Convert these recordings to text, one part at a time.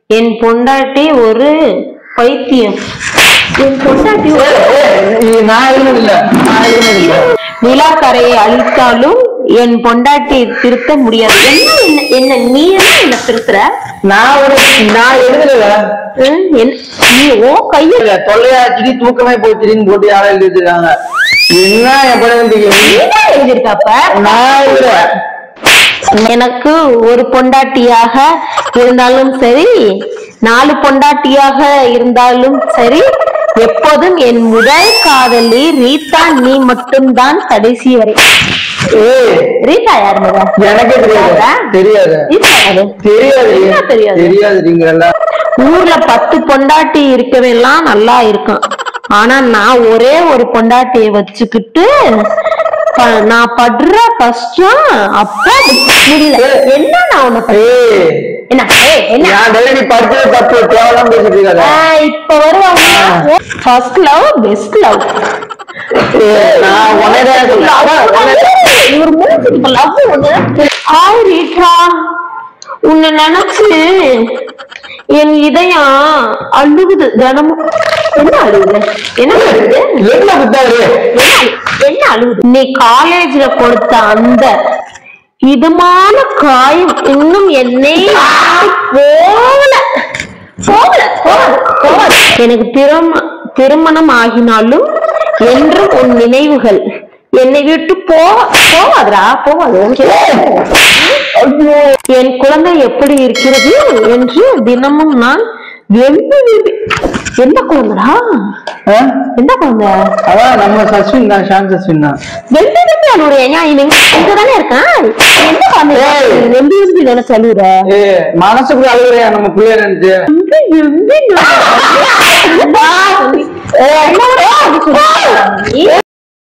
என் பொண்டாட்டி ஒரு பைத்தியம் என் பொண்டாட்டி ஒரு இது நான் எழுதுனது இல்ல நான் எழுதுனது இல்ல நிலாக்கரையை அழித்தாலும் என் பொண்டாட்டி திருத்த முடியாது என்ன என்ன- என்ன நீ என்ன என்ன திருத்துற நான் ஒரு நான் எழுதல ஹம், என்ன- நீ ஓ கைய தொல்லையாச்சுடி தூக்கமே போச்சுடின்னு போட்டு யாரும் எழுதி வச்சிருக்காங்க என்ன என் படம் நீதான் எழுதியிருக்காப்ப நான் எழுதுல எனக்கு ஒரு பொண்டாட்டியாக இருந்தாலும் சரி நாலு பொண்டாட்டியாக இருந்தாலும் சரி எப்போதும் என் முதல் காதலி ரீதா நீ மட்டும்தான் கடைசி வரை ஏய் ரீதா யார் முதல் எனக்கே தெரியாது தெரியாது ரீதா யாரு? தெரியாது என்ன தெரியாது? தெரியாதுங்கிறல்ல ஊர்ல பத்து பொண்டாட்டி இருக்கவெல்லாம் நல்லா இருக்கும் ஆனா நான் ஒரே ஒரு பொண்டாட்டியை வச்சுக்கிட்டு ப- நான் படுற கஷ்டம் அப்ப முடியல என்ன நான் உன்னை ப- ஏய் என்ன ஏய், என்ன நான் டெய்லி படிச்சது தப்பு தேவையெல்லாம் பேசிட்டு இருக்காத ஆஹ், இப்ப வருவாங்க ஃபர்ஸ்ட் லவ் பெஸ்ட் லவ் ஏய், நான் உன்னைதான் சொல்றேன். இவர் மூஞ்சி இப்ப லவ் ஒண்ணு ஹாய் ரீட்டா உன்னை நினைச்சு என் இதயம் அழுகுது தினமும் என்ன அழுகுது என்ன அழுகுது என்ன புத்தாரு என்ன- என்ன அழுகுது நீ காலேஜ்ல கொடுத்த அந்த இதமான காயம் இன்னும் என்னை போகல போகல போகாது போகாது எனக்கு திரும திருமணம் ஆகினாலும் என்றும் உன் நினைவுகள் என்னை விட்டு போ போகாதுடா போகாது என் குழந்தை எப்படி இருக்கிறது என்று தினமும் நான் வெம்பி வெம்பி எந்த குழந்தைடா எந்த குழந்தை அதான் நம்ம சஸ்வின் தான் ஷான் சஸ்வின் தான் வெம்பி வெம்பி அழுவுற ஏன் இவன் இங்க தானே இருக்கான் எந்த குழந்தை ஏய். வெம்பி வெம்பி நினைச்சு அழுவுற ஏ மனசுக்குள்ள அழுகுறையா நம்ம பிள்ளைய நினைச்சு வெம்பி வெம்பி நினைச்சு.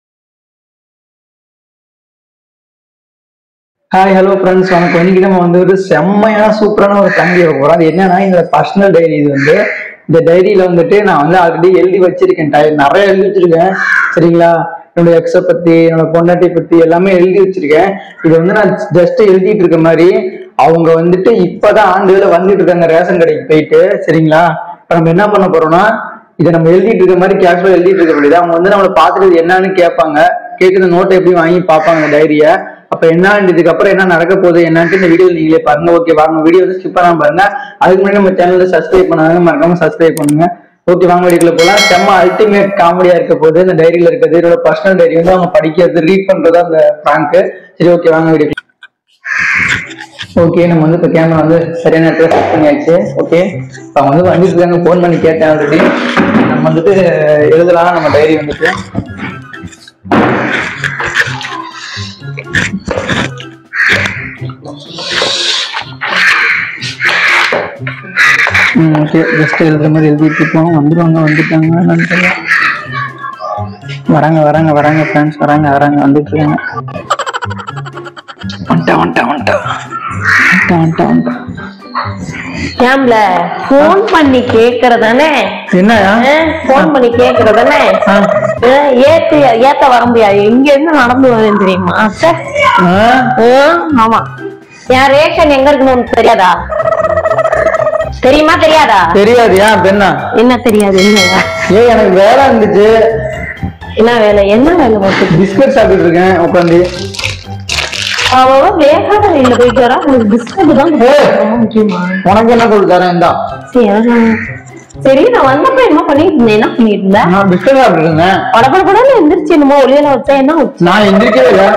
ஹாய் ஹலோ ஃப்ரெண்ட்ஸ் வணக்கம் இன்னைக்கு நம்ம வந்து ஒரு செம்மையான சூப்பரான ஒரு தம்பி போறோம் அது என்னன்னா இந்த பர்சனல் டைரி இது வந்து இந்த டைரியில வந்துட்டு நான் வந்து ஆல்ரெடி எழுதி வச்சிருக்கேன் டை நிறைய எழுதி வச்சிருக்கேன் சரிங்களா என்னோட எக்ஸை பத்தி என்னோட பொண்டாட்டி பத்தி எல்லாமே எழுதி வச்சிருக்கேன் இது வந்து நான் ஜஸ்ட் எழுதிட்டு இருக்க மாதிரி அவங்க வந்துட்டு இப்பதான் ஆண்டுகளை வந்துட்டு இருக்காங்க ரேஷன் கடைக்கு போயிட்டு சரிங்களா இப்ப நம்ம என்ன பண்ண போறோம்னா இதை நம்ம எழுதிட்டு இருக்க மாதிரி கேஷுவலா எழுதிட்டு இருக்க முடியாது அவங்க வந்து நம்மளை பார்த்துட்டு இது என்னன்னு கேட்பாங்க கேட்குற நோட்டை எப்படி வாங்கி பார்ப்பாங்க டைரிய அப்ப என்ன இதுக்கு அப்புறம் என்ன நடக்க போகுது என்னன்ட்டு இந்த வீடியோ நீங்களே பாருங்க ஓகே வாங்க வீடியோ வந்து ஸ்கிப் பண்ணாம பாருங்க அதுக்கு முன்னாடி நம்ம சேனல்ல சப்ஸ்கிரைப் பண்ணாங்க மறக்காம சப்ஸ்கிரைப் பண்ணுங்க ஓகே வாங்க வீடியோக்குள்ள போலாம் செம்ம அல்டிமேட் காமெடியா இருக்க போகுது இந்த டைரியில இருக்கிறது இதோட பர்சனல் டைரி வந்து அவங்க படிக்கிறது ரீட் பண்றது அந்த பிராங்க் சரி ஓகே வாங்க வீடியோ ஓகே நம்ம வந்து இப்போ கேமரா வந்து சரியான இடத்துல செட் பண்ணியாச்சு ஓகே இப்போ அவங்க வந்து வந்துட்டு இருக்காங்க ஃபோன் பண்ணி கேட்டேன் ஆல்ரெடி நம்ம வந்துட்டு எழுதலாம் நம்ம டைரி வந்துட்டு ம் ஓகே ஜஸ்ட் எழுதுற மாதிரி எழுதிட்டு இருக்கோம் வந்துருவாங்க வந்துட்டாங்க என்னன்னு தெரியல. வராங்க வராங்க வராங்க ஃப்ரெண்ட்ஸ் வராங்க வராங்க வந்துட்டு இருக்காங்க வந்துட்டேன் வந்துட்டேன் வந்துட்டேன் வந்துட்டேன் வந்துட்டேன் வந்துட்டேன் ஏம்ல போன் பண்ணி கேக்குறதானே என்னயா போன் பண்ணி கேக்குறதானே ஆ. ஏத்து ஏத்த வர முடியாது எங்க இருந்து நடந்து வரேன் தெரியுமா அத்தை. ஆ? ஆ, ஆமா என் ரேஷன் எங்க இருக்குன்னு உனக்கு தெரியாதா தெரியுமா தெரியாதா தெரியாது ஏன் பெண்ணா என்ன தெரியாது என்ன ஏய் எனக்கு வேலை இருந்துச்சு என்ன வேலை என்ன வேலை மட்டும் பிஸ்கட் சாப்பிட்டு இருக்கேன் உட்காந்து அவ வேகாத இல்ல போயிட்டு வரா உனக்கு பிஸ்கட் தான் ரொம்ப முக்கியமா உனக்கு என்ன சொல்லி தரேன் இந்தா சரி எனக்கு- சரி நான் வந்தப்ப என்ன பண்ணிட்டு இருந்தேன் என்ன பண்ணிட்டு இருந்தேன் நான் பிஸ்கட் சாப்பிட்டு இருந்தேன் படப்படப்படன்னு எந்திரிச்சு என்னமோ ஒளியில வச்சா என்ன வச்சு நான் எந்திரிக்கவே இல்லை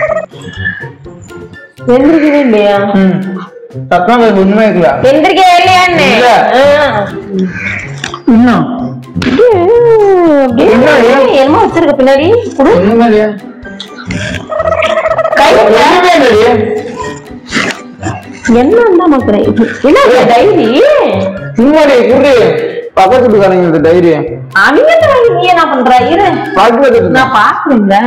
எந்திரிக்கவே இல்லையா ம் சத்தம் வேறு ஒண்ணுமே இருக்கல எந்திரிக்கவே இல்லையான்னு இல்ல. ஆ. இன்னும் அப்படியே, அப்படியே என்னமோ வச்சிருக்க பின்னாடி குடு ஒண்ணுமே இல்லையா கையில ஒண்ணுமே இல்லையே என்ன இருந்தா மாக்குறேன் என்ன டைரி சும்மாடி குடி பக்கத்து வீட்டுக்காரங்க டைரி அவங்க என்ன வாங்கி நீ என்ன பண்ற இரு பக்கத்து நான் பாக்குறேங்க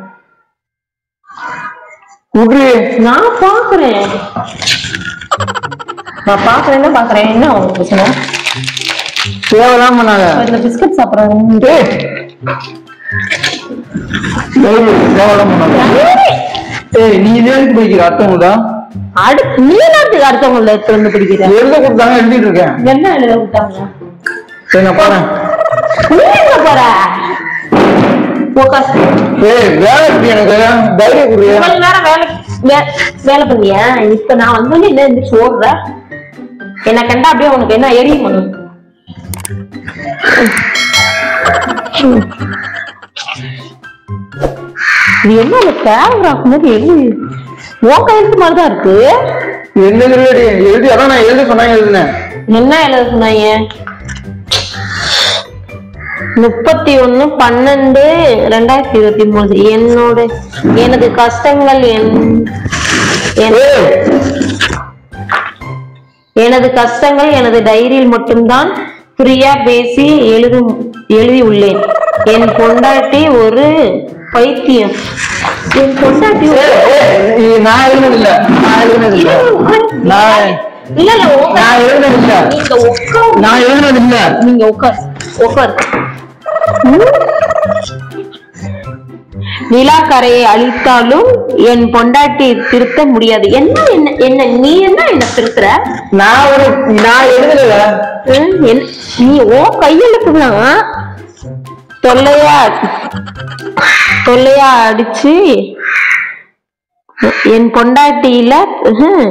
குடி நான் பாக்குறேன் நான் பாக்குறேன்னா பாக்குறேன் என்ன உனக்கு பிரச்சனை தேவையில்லாம பண்ணாத இந்த பிஸ்கட் சாப்பிடுறேன் ஏய் டைரி தேவையில்லாம பண்ணாத ஏய் நீ இதே எதுக்கு படிக்கிற அர்த்தம் தான் அடு நீ நாட்டுக்கு அடுத்தவங்கள எடுத்து வந்து பிடிக்கிற எழுத கொடுத்தாங்க எழுதிட்டு இருக்கேன் என்ன எழுத விட்டாங்க சரி நான் போறேன் நீ எங்க போற உக்கார். ஏய் வேலை இருக்கு எனக்கு தைரியம் கொடுங்க இவ்வளவு நேரம் வேலை வே- வேலை பண்ணியா இப்ப நான் வந்து என்ன இந்த சோறுற என்ன கண்டா அப்படியே உனக்கு என்ன எரியும் மனு இது என்ன அந்த பேராகிராஃப் மாதிரி எழுதி உன் கையெழுத்து மாதிரி தான் இருக்கு என்ன எழுதி எழுதி அதான் நான் எழுத சொன்னா எழுதினேன் என்ன எழுத சொன்னாங்க முப்பத்தி ஒண்ணு பன்னெண்டு ரெண்டாயிரத்தி இருபத்தி மூணு என்னோட எனது கஷ்டங்கள் என் என்- ஏய், எனது கஷ்டங்கள் எனது டைரியில் மட்டும்தான் ஃப்ரீயா பேசி எழுதும் எழுதி உள்ளேன் என் பொண்டாட்டி ஒரு பைத்தியம் என் பொண்டாட்டி ஒரு- ஏய், ஏய், இது நான் எழுதுனது இல்ல நான் எழுதுனது இல்ல நான் இல்ல இல்ல உட்கார். நான் எழுதுனது இல்ல நீங்க உட்கார் நான் எழுதுனது இல்ல நீங்க உட்கார் உட்கார் நிலாக்கரையை அழித்தாலும் என் பொண்டாட்டி திருத்த முடியாது என்ன என்ன என்ன நீ என்ன என்ன திருத்துற நான் ஒரு நான் எழுதல ஹம், என்ன- நீ ஓ கையெழுத்துதான் தொல்லையா தொல்லையா அடிச்சு என் பொண்டாட்டியில ஹம்.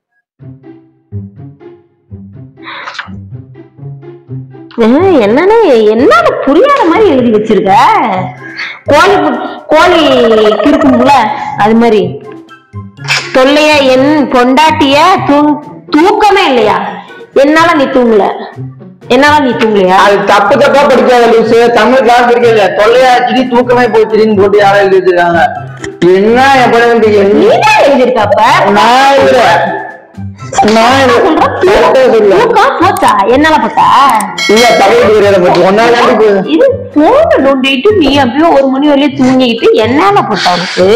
ஹம், என்னன்னு என்னன்னு புரியாத மாதிரி எழுதி வச்சிருக்க கோழி பு- கோழி கிறுக்கும்ல அது மாதிரி தொல்லையா என் பொண்டாட்டிய தூ- தூக்கமே இல்லையா என்னால நீ தூங்கல என்னால நீ தூங்கலையா அது தப்பு தப்பா படிக்காத லூசு தமிழ் கிளாஸ் இருக்கல தொல்லையாச்சு தூக்கமே போச்சுன்னு போட்டு யாரும் எழுதி வச்சிருக்காங்க என்ன எப்படி வந்து நீ என்ன தான் எழுதியிருக்காப்ப நான் இல்ல நான் இல்ல. கரெக்டா சொல்லு. தூக்கம் போச்சா என்னால போச்சா இல்ல தமிழ் புரியல பத்தி ஒன்னால இது போன நோண்டிட்டு நீ அப்படியே ஒரு மணி வரையும் தூங்கிட்டு என்னால போட்டா உனக்கு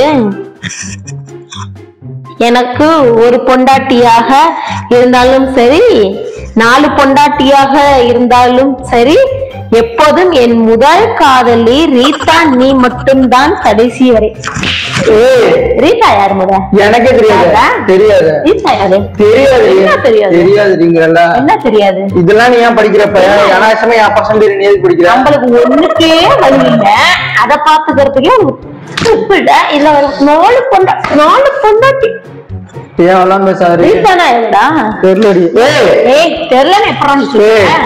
எனக்கு ஒரு பொண்டாட்டியாக இருந்தாலும் சரி நாலு பொண்டாட்டியாக இருந்தாலும் சரி எப்போதும் என் முதல் காதலி ரீதா நீ மட்டும்தான் கடைசி வரை ஏய் ரீதா யார் முத எனக்கே தெரியாது யாரா? தெரியாது ரீதா யாரு தெரியாது என்ன தெரியாது? தெரியாதுங்கிறல்ல என்ன தெரியாது இதெல்லாம் நீ ஏன் படிக்கிறப்ப அனாவசியமா என் பசங்க பேர் நீ எதுக்கு படிக்கிற நம்மளுக்கு ஒண்ணுக்கே வழி இல்ல அத பாத்துக்கிறதுக்கே உப்பிட இல்ல ஒரு நாலு பொண்டா நாலு பொண்டாட்டி ஏன் எல்லாம் பேசாரு ரீதானா எங்கடா தெரியலடி ஏய் ஏய் தெரியல எப்பறம் ஏய்.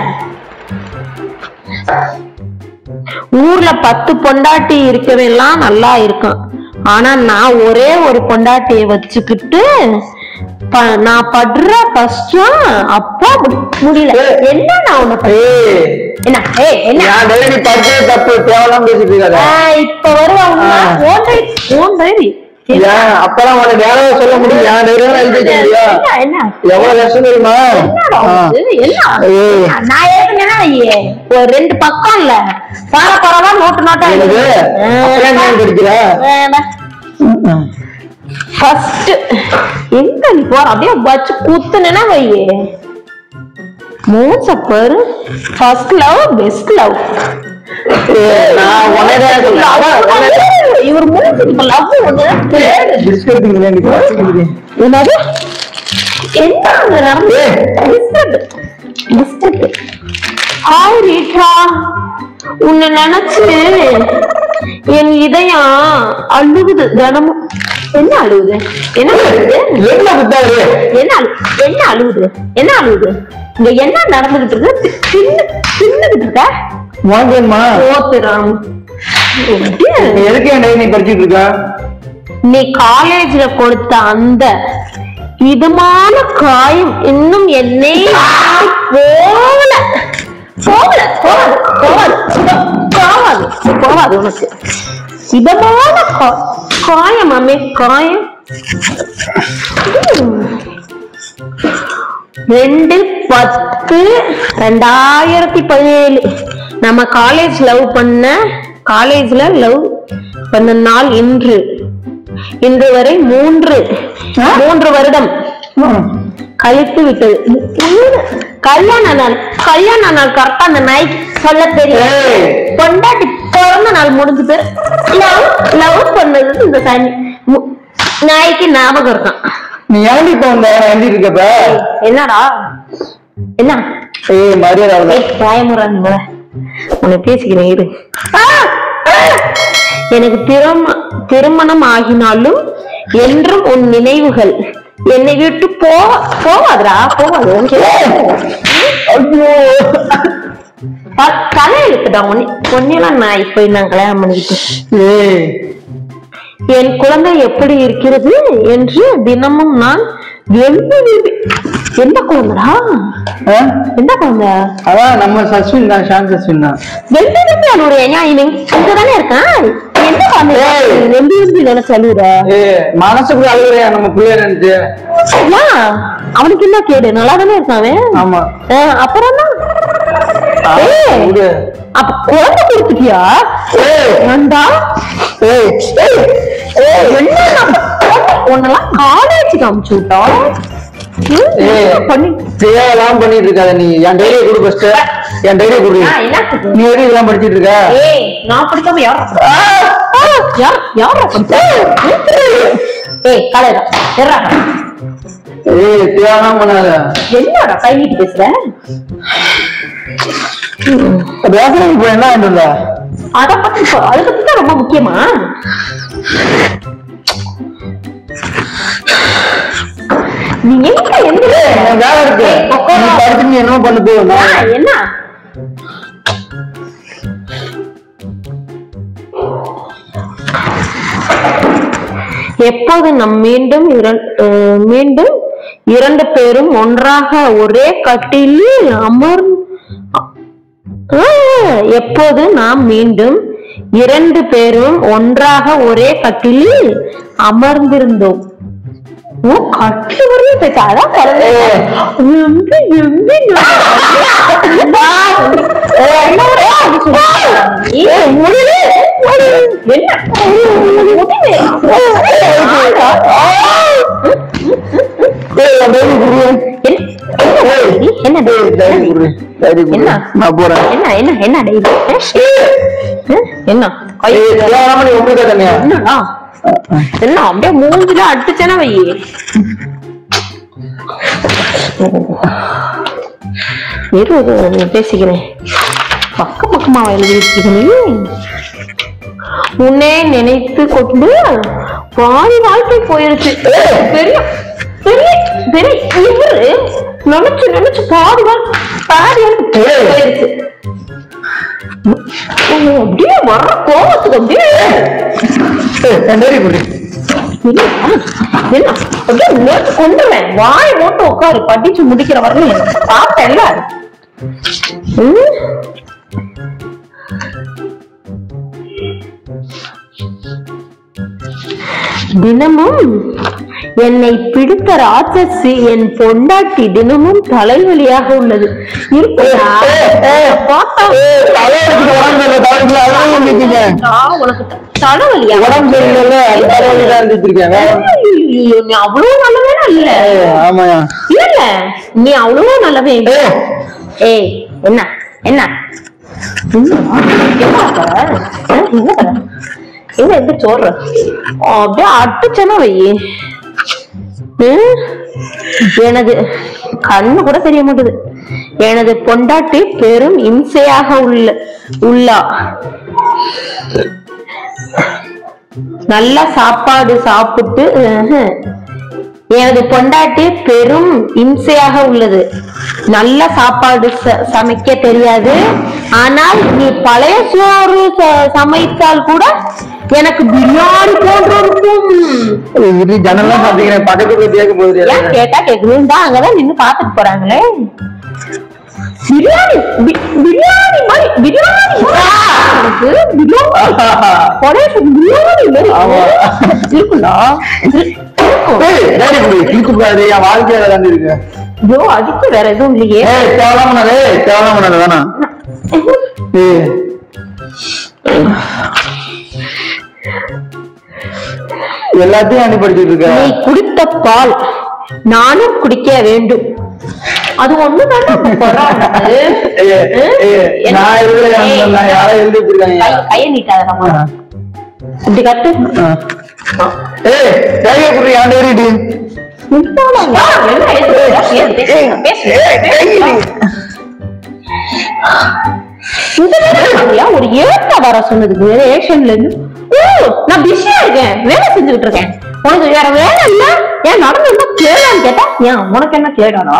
ஊர்ல பத்து பொண்டாட்டி இருக்கவெல்லாம் நல்லா இருக்கும் ஆனா நான் ஒரே ஒரு பொண்டாட்டிய வச்சுக்கிட்டு ப- நான் படுற கஷ்டம் அப்பா மு- முடியல என்ன நான் உன்னை ப- ஏய் என்ன ஏய் என்ன நான் டெய்லி படிச்சது தப்பு தேவலாம் பேசிட்டு இருக்காத ஆஹ் இப்ப வருவாங்க ஆ. ஓன் டைரி ஓன் டைரி ஏன் அப்பதான் உனக்கு வேலை சொல்ல முடியும் என் டைரி தான் எழுதி வைக்க முடியும் என்ன என்ன எவ்வளவு கஷ்டம் தெரியுமா என்னடா ஆ. உனக்கு? என்ன ஏய். நான் ஏற்கனவே ஐயே, ஒரு ரெண்டு பக்கம் இல்ல பார பரவா நோட்டு நோட்டா என்னது அப்புறம் என்ன படிக்கிற ஃபர்ஸ்ட் எங்க நீ போற அப்படியே வச்சு குத்துனா வையே மூச்ச பாரு ஃபர்ஸ்ட் லவ் பெஸ்ட் லவ் ஏய், நான் உடனே சொல்றேன் அதான் உடனே இவர் மூச்சு இப்ப லவ் ஒண்ணு தேடு. பிஸ்கட் திங்கல நீ பாத்துக்கிட்டு என்னது என்ன அங்க நடந்து பிஸ்கட் பிஸ்கட் ஹாய் ரீட்டா உன்னை நினைச்சு என் இதயம் அழுகுது தினமும் என்ன அழுகுது என்ன அழுகுது என்ன புத்தாரு என்ன அழு என்ன அழுகுது என்ன அழுகுது இங்க என்ன நடந்துகிட்டு இருக்கு தின்னு தின்னுகிட்டு இருக்க வாங்கம்மா ஓத்துறாம் நீ எதுக்கு என் டைரி நீ படிச்சிட்டு இருக்க நீ காலேஜ்ல கொடுத்த அந்த இதமான காயம் இன்னும் என்னை போகல போகல போகாது போகாது போகாது போகாது உனக்கு இதமான கா- காயம் அம்மே காயம் உம். ரெண்டு பத்து ரெண்டாயிரத்தி பதினேழு நம்ம காலேஜ் லவ் பண்ண காலேஜ்ல லவ் பண்ண நாள் இன்று இன்று வரை மூன்று மூன்று வருடம் கழித்து விட்டது மூணு. கல்யாண நாள் கல்யாண நாள் கரெக்டா அந்த நைட் சொல்ல தெரியும் ஏய். பொண்டாட்டி பிறந்த நாள் முடிஞ்சு பேர் லவ் லவ் பண்ணது இந்த சனி மு- நாய்க்கு ஞாபகம் இருக்கான் நீ ஏன்டி இப்ப வந்த நான் எழுதிட்டு இருக்கப்ப என்னடா என்ன ஏய் மரியாதை அவ்வளவு ஏய் பயமுறா நீ வர உன்னை பேசிக்கிறேன் இரு எனக்கு திரும திருமணம் ஆகினாலும் என்றும் உன் நினைவுகள் என்னை விட்டு போ போவாதுடா போவாது உனக்கு ஐயோ த- தலை இருக்குடா உன்னை உன்னையெல்லாம் நான் இப்ப நான் கல்யாணம் பண்ணிக்கிட்டு ஏய் என் குழந்தை எப்படி இருக்கிறது என்று தினமும் நான் எழுதி எந்த குழந்தைடா ஆ? எந்த குழந்தை அதான் நம்ம சஸ்வின் தான் ஷான் சஸ்வின் தான் வெள்ளி வெள்ளி அழுவுற ஏன் இவன் இங்கதானே இருக்கான் எந்த குழந்தை வெள்ளி வெள்ளி நினைச்சு அழுவுற ஏய் மனசுக்குள்ள அழுகுறியா நம்ம பிள்ளைய நினைச்சு ஏன் அவனுக்கு என்ன கேடு நல்லா தானே இருக்கான் அவன் ஆமா அஹ் அப்புறம் என்ன ஆ, ஏய், விடு. அப்ப குழந்தை கொடுத்துட்டியா ஏய் ஏண்டா ஏய் ஏய் ஏய் என்ன நம்ம உன்னெல்லாம் காலேஜுக்கு அமுச்சு விட்டோம் ம், ஏய். என்ன பண்ணி தேவையெல்லாம் பண்ணிட்டு இருக்காத நீ என் டைரியை கொடு ஃபர்ஸ்ட் என் டைரியை கொடு ஆ, என்னத்துக்கு? நீ எப்படி இதெல்லாம் படிச்சிட்டு இருக்க ஏய் நான் படிக்காம யார் யார் யார் படிச்சா ஏய் காலையில எறா ஏய் தேவையெல்லாம் பண்ணாத என்னடா கை நீட்டி பேசுற ரேஷன் இப்போ என்ன வாங்கிட்டு வந்த அத பத்தி இப்போ அதை பத்தி தான் ரொம்ப முக்கியமா நீ எங்க எந்த எனக்கு வேலை இருக்கு ஏய், நீ உட்காரு. படிச்சு நீ என்ன பண்ண போ ஆ, என்ன எப்போது நம் மீண்டும் இரண்- அஹ், மீண்டும் இரண்டு பேரும் ஒன்றாக ஒரே கட்டிலில் அமர் ஆ, எப்போது நாம் மீண்டும் இரண்டு பேரும் ஒன்றாக ஒரே கட்டிலில் அமர்ந்திருந்தோம் ஓ கட்டில் வரையும் போயிட்டா அதான் குழந்தை. எம்பி, எம்பி, நான் ஏய், என்ன ஒரு அப்படி சொல்லிட்டு ஏய், முடியல. என்ன? முடியல. ஏய் என் டைரி குடு என்ன? என்ன ஏய் டைரி குடு டைரி குடு என்ன? நான் போறேன் என்ன என்ன என்ன டெய்லி என்ன கை ஏய் தேவையில்லாம நீ உங்களுக்கு தனியா என்னடா என்ன அப்படியே மூஞ்சில அடிச்சேனா வை இரு இரு, நான் பேசிக்கிறேன் பக்க பக்கமா எழுதி வச்சுக்கிறேன் உன்னே நினைத்து கொண்டு பாதி வாழ்க்கை போயிருச்சு பெரிய பெரிய பெரிய இவரு நினைச்சு நினைச்சு பாதி வாழ்க்கை பாதி வாழ்க்கை போயிருச்சு உன்னை அப்படியே வர்ற கோபத்துக்கு அப்படியே ஏய் என் டைரி குடு இல்ல, என்ன அப்படியே நேத்து கொண்டுருவேன் வாய் போட்டு உட்காரு படிச்சு முடிக்கிற வரணும் பார்த்தேன்ல ம்? தினமும் என்னை பிடித்த ராட்சசி என் பொண்டாட்டி தினமும் தலைவலியாக உள்ளது இருக்குதா? பார்த்தா தலைவலிக்கு உடம்பு சரியில்லை, தலைவலிக்கு அதான் வந்துட்டீங்க. நான் உனக்கு த- தலைவலியா உடம்பு சரியில்லைல்ல, அது தலைவலி தான் இருந்துட்டு இருக்கேன். வேற- ஐயோ, நீ அவ்வளவு நல்லவே இல்ல ஏய், ஆமாயா இல்ல நீ அவ்வளவு நல்லவே இல்ல ஏய். ஏய் என்ன என்ன என்னடா? என்ன ஆகுற? ஆ, என்ன ஆகுற? எங்க எந்த சோறு அப்படியே அட்டுச்சனா வை ம்? எனது கண்ணு கூட தெரிய மாட்டுது எனது பொண்டாட்டி பெரும் இம்சையாக உள்ள உள்ளா நல்ல சாப்பாடு சாப்பிட்டு அஹ், எனது பொண்டாட்டி பெரும் இம்சையாக உள்ளது நல்ல சாப்பாடு ச- சமைக்க தெரியாது ஆனால் நீ பழைய சோறு ச- சமைத்தால் கூட எனக்கு பிரியாணி போன்று இருக்கும் இது ஜன்னல்லாம் சாத்திக்கிறேன் பக்கத்துல கேட்க போகுது ஏன் கேட்டா கேக்குது தான் அங்கதான் நின்னு பாத்துட்டு போறாங்களே பிரியாணி பி- பிரியாணி மாதிரி பிரியாணி எனக்கு பிரியாணி பழைய சோறு பிரியாணி மாதிரி ஆமா. இருக்குல்ல இருக்கும் ஏய், டைரி குடு கிழிச்சு போகாது என் வாழ்க்கையில தான் இருக்கு ஐயோ அதுக்கு வேற எதுவும் இல்லையே ஏய் தேவலாம் பண்ணாது தேவலாம் பண்ணாது வேணாம் ஏய் எல்லாத்தையும் அனுப்பி படிச்சுட்டு இருக்க நீ குடித்த பால் நானும் குடிக்க வேண்டும் அது ஒண்ணு ஏய், ஏய், நான் எழுதுறேன் நான் யாரோ எழுதி வச்சிருக்காங்க கைய நீட்டாதமா இப்படி கட்டு ஆ. ஏய் டைரி குடு என் டைரி முட்டாளாங்க. என்ன எதுக்கு? ஏன் பேசுங்க, பேசுங்க, பேசுங்க. இந்த நேரத்துலயா ஒரு ஏத்த வர சொன்னதுக்கு ரேஷன்ல இருந்து ஓ நான் பிஸியா இருக்கேன் வேலை செஞ்சுக்கிட்டு இருக்கேன் உனக்கு வேற வேலை இல்ல ஏன் நடந்து இருந்தா கேடான்னு கேட்டா ஏன் உனக்கு என்ன கேடானா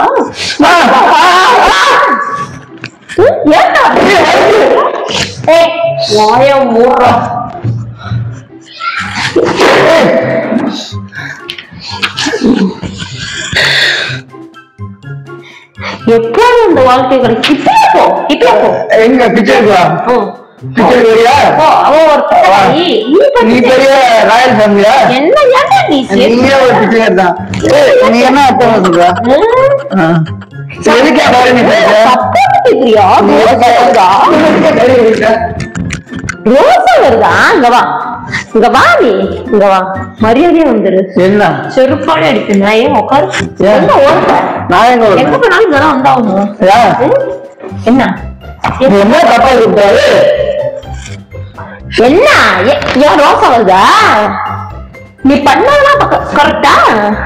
ம், ஏன்டா அப்படி ஏய் வாய மூடுறா எப்போது இந்த வாழ்க்கை கிடைக்கும் இப்பயே போ இப்பயே போ எங்க பிச்சைக்கா ம். பிச்சை வரியா போ அவ ஒரு தாய். நீ நீ பத்தி பெரிய ராயல் ஃபேமிலியா என்ன ஏன்டா நீ சே- நீயே ஒரு பிச்சைக்கார் தான் ஏய், நீ என்ன அப்பா சொல்ற ம். ஆ. சரி, எதுக்கு பாரு நீ பேசுற? தப்பா கேக்குறியா? நீ ரோசா வருதா? எதுக்கு தைரியம் இருக்க? ரோசா வருதா இங்க வா இங்க வா நீ இங்க வா மரியாதையா வந்துரு என்ன செருப்பாலே அடிப்பேன் நான் ஏன் உட்காரு ஏன்? என்ன ஓடுற நான் எங்க எங்க வருவேன்? போனாலும் இதெல்லாம் வந்தாகணும் ஏன்? ம்? என்ன நீ என்ன தப்பா இருக்காரு என்ன ஏ- ஏன் ரோசா வருதா நீ பண்ணதெல்லாம் கரெக்டா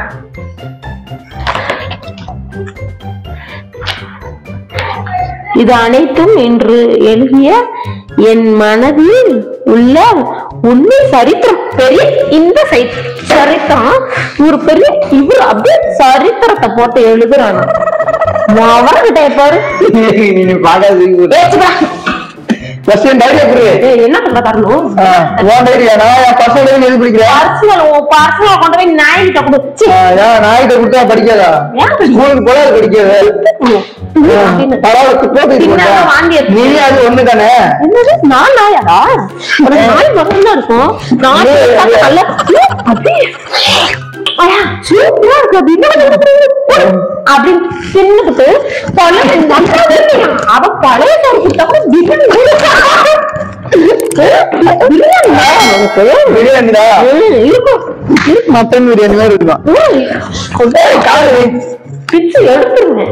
இது அனைத்தும் இன்று எழுதிய என் மனதில் உள்ள உண்மை சரித்திரம் பெரிய இந்த சை- சரித்திரம் ஒரு பெரிய இவர் அப்படியே சரித்திரத்தை போட்டு எழுதுறாங்க அவர்கிட்ட பாரு நீ பாக்காது ஏச்சுடா. ஃபர்ஸ்ட் டைரி எப்படி ஏய், என்ன பண்ற தரணும் உன் டைரியா நான் என் பசங்க டைரி எது பிடிக்கிறேன் பர்சனல் உன் பர்சனல் கொண்டு போய் நாய்கிட்ட கொடு ச்சீ, ஏன் நாய்கிட்ட கொடுத்தா படிக்காதா ஏன் படிக்க- ஸ்கூலுக்கு போல அது படிக்காது அப்படின்னு. பரவாயில்ல குப்பை பின்னால வாந்தி எடுத்து- நீ அது ஒண்ணு தானே என்னது நான் நாயாடா அது நாய் மட்டும்தான் இருக்கும் நாய் ஏய், பார்த்து ஏய். நல்லா ஐயோ, அப்படி ஐயா, சூப்பரா இருக்கு அது என்ன பண்ணி கொடுக்குறீங்க? அப்படின்னு தின்னுக்கிட்டு பழைய நல்லா இருக்கியா? அவ பழைய சோறு கொடுத்தா கூட பிரியாணி பிரியாணி உனக்கு பிரியாணிடா ம், இருக்கும் இருக்கும். மட்டன் பிரியாணி மாதிரி இருக்கும் ம், கொண்டு போய் காலை பிச்சு எடுத்துருங்க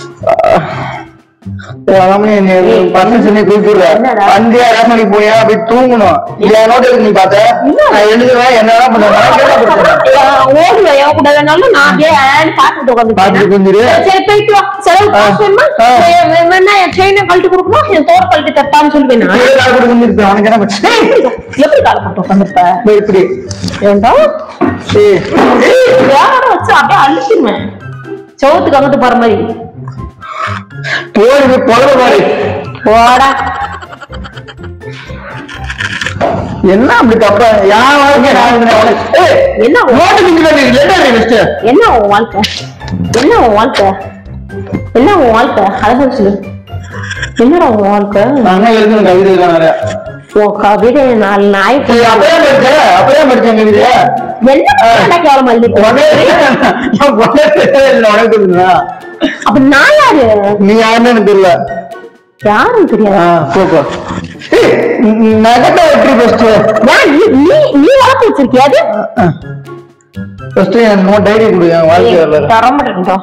பர்சன் சொல்லி கூப்பிடுற என்னடா? அஞ்சு ஆறு மணிக்கு போயா போய் தூங்கணும் என் நோட்டு நீ பார்த்த நான் எழுதுவேன் என்ன பண்ணுவேன் ஓடுவேன் கூட வேணாலும் நான் அப்படியே ஆன்னு பார்த்துட்டு பார்த்துட்டு உட்காந்துருக்கேன் கொஞ்சிரு சரி போயிட்டு வா செலவு காசு வேணுமா ஆ. வே- வே- வேணா என் செயினை கழட்டி கொடுக்கணும் என் தோற கழட்டி தட்டான்னு சொல்லுவேன் நான் கீழே கால் போட்டு கொஞ்சிருப்பேன் அவனுக்கு என்ன பிரச்சனை? எப்படி காலை போட்டு உட்காந்துருப்ப இதோ இப்படி ஏண்டா ஏய், வேற வச்சு அப்படியே அழிச்சிருவேன் சோத்துக்கு அங்கிட்டு போற மாதிரி போய் போய் புலவ பாரு போடா என்ன அப்படி தப்பா யார் வாழ்க்கை நான் எழுதுனேன் உனக்கு? ஏய், என்ன உன் நோட்டு கிஞ்சி பண்ணி லெட்டர் நீ ஃபர்ஸ்ட் என்ன உன் வாழ்க்கை என்ன உன் வாழ்க்கை என்ன உன் வாழ்க்கை அதை சொல்லு என்னடா உன் வாழ்க்கை நான் எழுதுன கவிதை தான் நிறைய உன் கவிதை நாலு நாய் ஏய், அப்பயே படிச்சேன் அப்பயே படிச்சேன் கவிதை என்ன கேவலம் எழுதிட்டு உடனே நான் உடனே இல்லை, உனக்கு தெரியுதா? அப்ப நான் யாரு நீ யாருன்னு எனக்கு தெரியல யாரும் தெரியாது ஆ, போ போ ஏய், ந- நகத்தை எப்படி ஃபர்ஸ்ட் ஏன் நீ நீ நீ வளர்த்து வச்சிருக்கியா அது ஃபர்ஸ்ட் என் நோ டைரி கொடு என் வாழ்க்கை வரல தர மாட்டேன்டா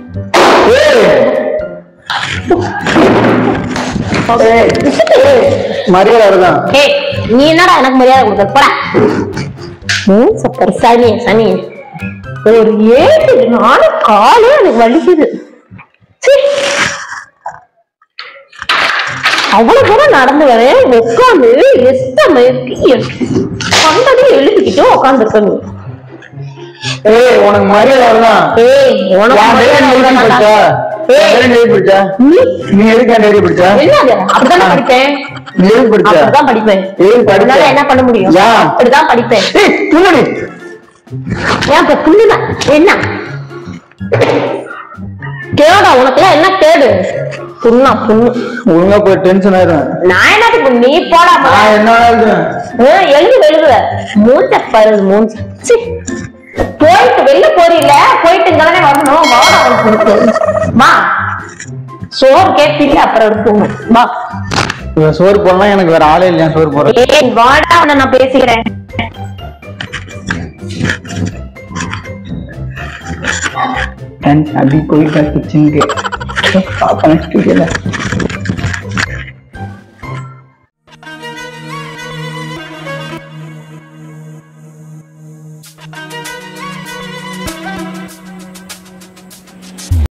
மரியாதை வருதான் ஏய் நீ என்னடா எனக்கு மரியாதை கொடுக்க போடா ம் சப்பர் சனி சனி ஒரு ஏழு நானும் காலே எனக்கு வலிக்குது சீ. அவ்வளவு தூரம் நடந்து வரேன் உட்காந்து எஸ்டமைக்கு கண்டதை எழுதிக்கிட்டு உட்காந்துருக்க நீ ஏய் உனக்கு மரியாதை வருதான் ஏய் உனக்கு என் டைரி மரியாதை நீ கொடுக்க படிச்சா மாட்டா. ஏய், என் டைரி படிச்சா நீ நீ எதுக்கு என் டைரி படிச்சா என்னது அப்படிதானே படிப்பேன் நீ எதுக்கு படிச்சா அப்படிதான் படிப்பேன் ஏய் படிச்ச அதனால என்ன பண்ண முடியும் ஏன்? அப்படிதான் படிப்பேன் ஏய் முன்னாடி ஏன் இப்ப புண்ணுனா என்ன கேடா உனக்குலாம் என்ன கேடு புண்ணா புண்ணு ஒழுங்கா போய் டென்ஷன் ஆயிரும் நான் என்னத்துக்கு நீ போடா மகா. நான் என்ன எழுதுவேன் ஆ, எழுது எழுதுவ மூஞ்ச பாரு மூஞ்ச சீ. போயிட்டு வெளில போறீல போயிட்டு இங்கதானே வரணும் வாடா உனக்கு வா சோறு கேட்பீங்க அப்புறம் எடுத்துங்க வா இவன் சோறு போடலாம் எனக்கு வேற ஆளே இல்லையா சோறு போடுறது ஏய் வாடா உன்னை நான் பேசிக்கிறேன் அபி போயிட்டா கிச்சனுக்கு பாப்பா நெக்ஸ்ட்